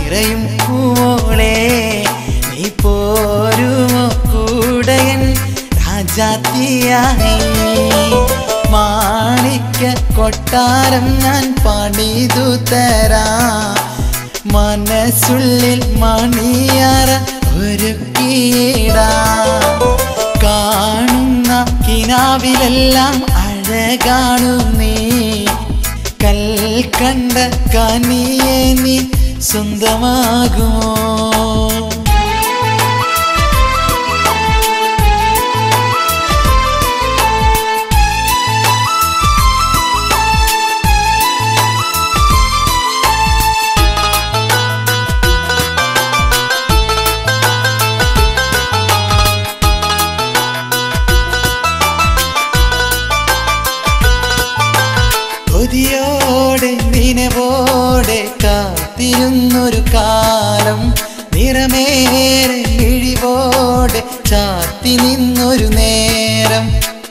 നിറയും പൂവോളെ നീ പോരുമോ കൂടയൻ രാജാത്തിയായി മാണിക്യ കൊട്ടാരം ഞാൻ പണിതു തരാം മനസ്സുള്ളിൽ മണിയറ ഒരുക്കിയിടാം കാണുന്ന കിനാവിലെല്ലാം അഴകാണു നീ കൽക്കണ്ട കനിയെ നീ സ്വന്തമാകുമോ കൊതിയോടെ നിനവോടെ കാത്തിരുന്നൊരു കാലം നിറമേറെ ഇഴിവോടെ ചാത്തി നിന്നൊരു നേരം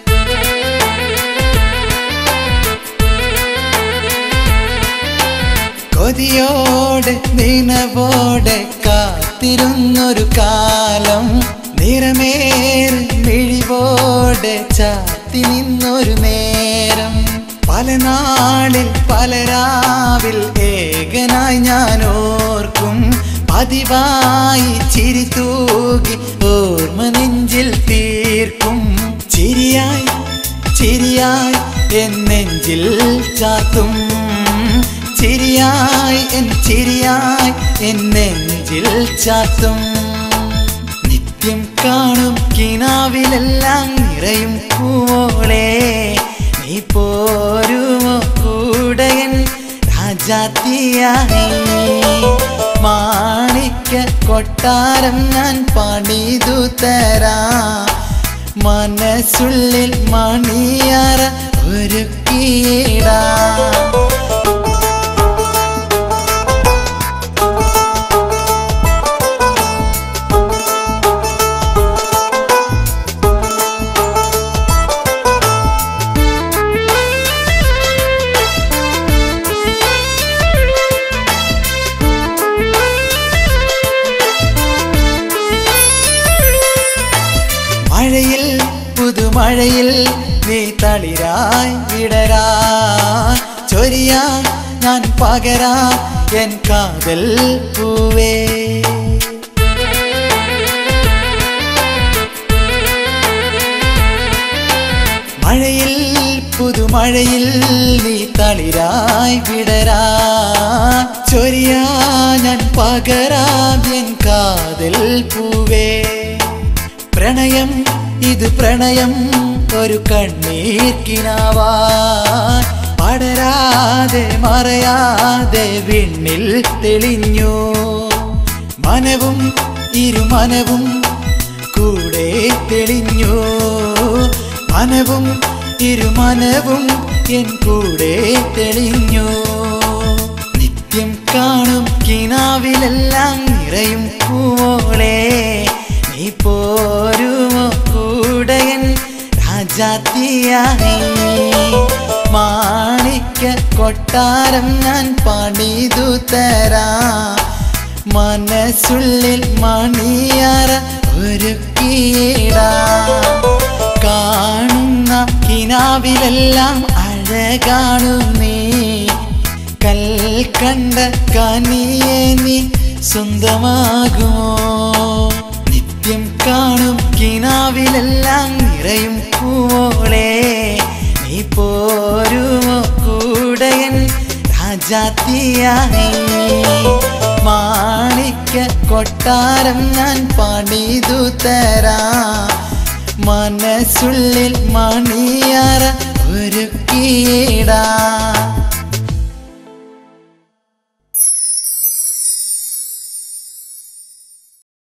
കൊതിയോടെ നിനവോടെ കാത്തിരുന്നൊരു കാലം നിറമേറെ മിഴിവോടെ ചാത്തി നിന്നൊരു നേരം പല നാളിൽ പല രാവിൽ ഏകനായി ഞാൻ ഓർക്കും പതിവായി ചിരി തൂകി ഓർമ്മ നെഞ്ചിൽ തീർക്കും ചിരിയായി ചിരിയായി എൻ നെഞ്ചിൽ ചാത്തും ചിരിയായി എൻ ചിരിയായി എൻ നെഞ്ചിൽ ചാത്തും നിത്യം കാണും കിനാവിലെല്ലാം നിറയും പൂവോളെ നീ പോരുമോ കൂടയൻ രാജാത്തിയായി മാണിക്യ കൊട്ടാരം ഞാൻ പണിതു തരാം മനസ്സുള്ളിൽ മണിയറ ഒരുക്കിയിടാം മഴയിൽ പുതുമഴയിൽ നീ തളിരായി വിടരാ ചൊരിയാ ഞാൻ പകരാ എൻ കാതൽ പൂവേ മഴയിൽ പുതുമഴയിൽ നീ തളിരായി വിടരാ ചൊരിയാ ഞാൻ പകരാം എൻ കാതൽ പൂവേ പ്രണയം ഇത് പ്രണയം ഒരു കണ്ണീർക്കിനാവാ പടരാതെ മറയാതെ വിണ്ണിൽ തെളിഞ്ഞു മനവും ഇരുമനവും കൂടെ തെളിഞ്ഞു മനവും ഇരുമനവും എൻ കൂടെ തെളിഞ്ഞു നിത്യം കാണും കിനാവിലെല്ലാം നിറയും പൂവോളെ നീ പോരുമോ കൂടയൻ രാജാത്തിയായി മാണിക്യ കൊട്ടാരം ഞാൻ പണിതു തരാം മനസ്സുള്ളിൽ മണിയറ ഒരുക്കിയിടാം കാണുന്ന കിനാവിലെല്ലാം അഴകാണു നീ കൽക്കണ്ട കനിയെ നീ സ്വന്തമാകുമോ നിത്യം കാണും കിനാവിലെല്ലാം നിറയും പൂവോളെ നീ പോരുമോ കൂടയൻ രാജാത്തിയായി മാണിക്യ കൊട്ടാരം ഞാൻ പണിതു തരാം മനസ്സുള്ളിൽ മണിയറ ഒരുക്കിയിടാം